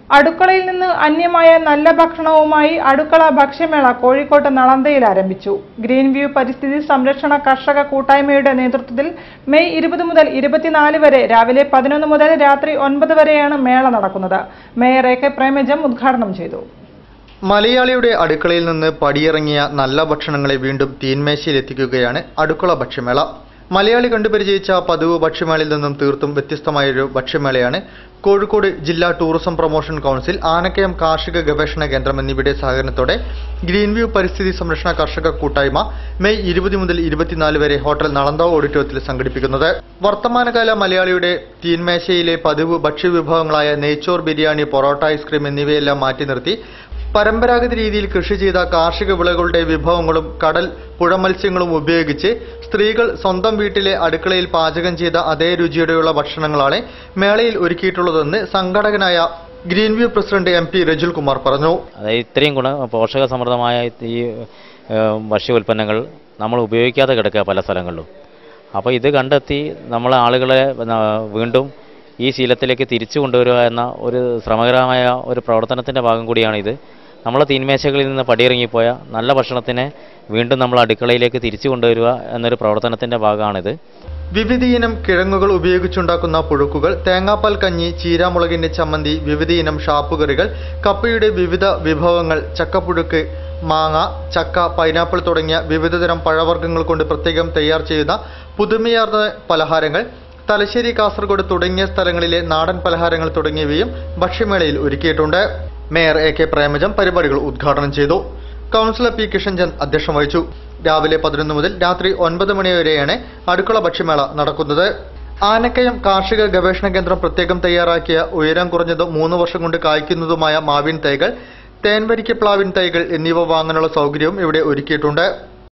അടുക്കളയിൽ നിന്ന് അന്യമായ നല്ല ഭക്ഷണവുമായി അടുക്കള ഭക്ഷ്യമേള കോഴിക്കോട്ട് നളന്തയിൽ ആരംഭിച്ചു ഗ്രീൻ വ്യൂ പരിസ്ഥിതി സംരക്ഷണ കർഷക കൂട്ടായ്മയുടെ നേതൃത്വത്തിൽ മെയ് ഇരുപത് മുതൽ ഇരുപത്തിനാല് വരെ രാവിലെ പതിനൊന്ന് മുതൽ രാത്രി ഒൻപത് വരെയാണ് മേള നടക്കുന്നത് മേയർ എ കെ പ്രേമജം ഉദ്ഘാടനം ചെയ്തു മലയാളിയുടെ അടുക്കളയിൽ നിന്ന് പടിയിറങ്ങിയ നല്ല ഭക്ഷണങ്ങളെ വീണ്ടും തീന്മേശയിലെത്തിക്കുകയാണ് അടുക്കള ഭക്ഷ്യമേള മലയാളി കണ്ടുപരിചയിച്ച പതിവ് ഭക്ഷ്യമേളയിൽ നിന്നും തീർത്തും വ്യത്യസ്തമായൊരു ഭക്ഷ്യമേളയാണ് കോഴിക്കോട് ജില്ലാ ടൂറിസം പ്രൊമോഷൻ കൗൺസിൽ ആനക്കയം കാർഷിക ഗവേഷണ കേന്ദ്രം എന്നിവയുടെ സഹകരണത്തോടെ ഗ്രീൻ വ്യൂ പരിസ്ഥിതി സംരക്ഷണ കർഷക കൂട്ടായ്മ മെയ് ഇരുപത് മുതൽ ഇരുപത്തിനാല് വരെ ഹോട്ടൽ നളന്ത ഓഡിറ്റോറിയത്തിൽ സംഘടിപ്പിക്കുന്നത് വർത്തമാനകാല മലയാളിയുടെ തീന്മേശയിലെ പതിവ് ഭക്ഷ്യവിഭവങ്ങളായ നെയ്ച്ചോർ ബിരിയാണി പൊറോട്ട ഐസ്ക്രീം എന്നിവയെല്ലാം മാറ്റി നിർത്തി പരമ്പരാഗത രീതിയിൽ കൃഷി ചെയ്ത കാർഷിക വിളകളുടെ വിഭവങ്ങളും കടൽ പുഴ മത്സ്യങ്ങളും ഉപയോഗിച്ച് സ്ത്രീകൾ സ്വന്തം വീട്ടിലെ അടുക്കളയിൽ പാചകം ചെയ്ത അതേ രുചിയോടെയുള്ള ഭക്ഷണങ്ങളാണ് മേളയിൽ ഒരുക്കിയിട്ടുള്ളതെന്ന് സംഘടകനായ green view president M P Rajul Kumar പറഞ്ഞു അതായത് ഇത്രയും ഗുണ പോഷക സമൃദ്ധമായ ഈ ഏഹ്, ഭക്ഷ്യ ഉൽപ്പന്നങ്ങൾ നമ്മൾ ഉപയോഗിക്കാതെ കിടക്കുക പല സ്ഥലങ്ങളിലും അപ്പോൾ ഇത് കണ്ടെത്തി നമ്മൾ ആളുകളെ ന- വീണ്ടും ഈ ശീലത്തിലേക്ക് തിരിച്ചു കൊണ്ടുവരിക എന്ന ഒരു ശ്രമകരമായ ഒരു പ്രവർത്തനത്തിൻ്റെ ഭാഗം കൂടിയാണ് ഇത് നമ്മളെ തീന്മേശകളിൽ നിന്ന് പടിയിറങ്ങിപ്പോയ നല്ല ഭക്ഷണത്തിനെ വീണ്ടും നമ്മൾ അടുക്കളയിലേക്ക് തിരിച്ചു കൊണ്ടുവരിക എന്നൊരു പ്രവർത്തനത്തിൻ്റെ ഭാഗമാണിത് വിവിധയിനം കിഴങ്ങുകൾ ഉപയോഗിച്ചുണ്ടാക്കുന്ന പുഴുക്കുകൾ തേങ്ങാപ്പാൽ കഞ്ഞി ചീരാമുളകിന്റെ ചമ്മന്തി വിവിധയിനം ഷാപ്പുകറികൾ കപ്പയുടെ വിവിധ വിഭവങ്ങൾ ചക്കപ്പുഴുക്ക് മാങ്ങ ചക്ക പൈനാപ്പിൾ തുടങ്ങിയ വിവിധതരം പഴവർഗ്ഗങ്ങൾ കൊണ്ട് പ്രത്യേകം തയ്യാർ ചെയ്യുന്ന പുതുമയാർന്ന പലഹാരങ്ങൾ തലശ്ശേരി കാസർഗോഡ് തുടങ്ങിയ സ്ഥലങ്ങളിലെ നാടൻ പലഹാരങ്ങൾ തുടങ്ങിയവയും ഭക്ഷ്യമേളയിൽ ഒരുക്കിയിട്ടുണ്ട് മേയർ എ കെ പ്രേമജം പരിപാടികൾ ഉദ്ഘാടനം ചെയ്തു കൗൺസിലർ പി കിഷൻചന്ദ് അധ്യക്ഷം വഹിച്ചു രാവിലെ പതിനൊന്ന് മുതൽ രാത്രി ഒൻപത് മണി വരെയാണ് അടുക്കള ഭക്ഷ്യമേള നടക്കുന്നത് ആനക്കയം കാർഷിക ഗവേഷണ കേന്ദ്രം പ്രത്യേകം തയ്യാറാക്കിയ ഉയരം കുറഞ്ഞതും മൂന്ന് വർഷം കൊണ്ട് കായ്ക്കുന്നതുമായ മാവിൻ തൈകൾ തേൻവരിക്ക പ്ലാവിൻ തൈകൾ എന്നിവ വാങ്ങാനുള്ള സൗകര്യവും ഇവിടെ ഒരുക്കിയിട്ടുണ്ട്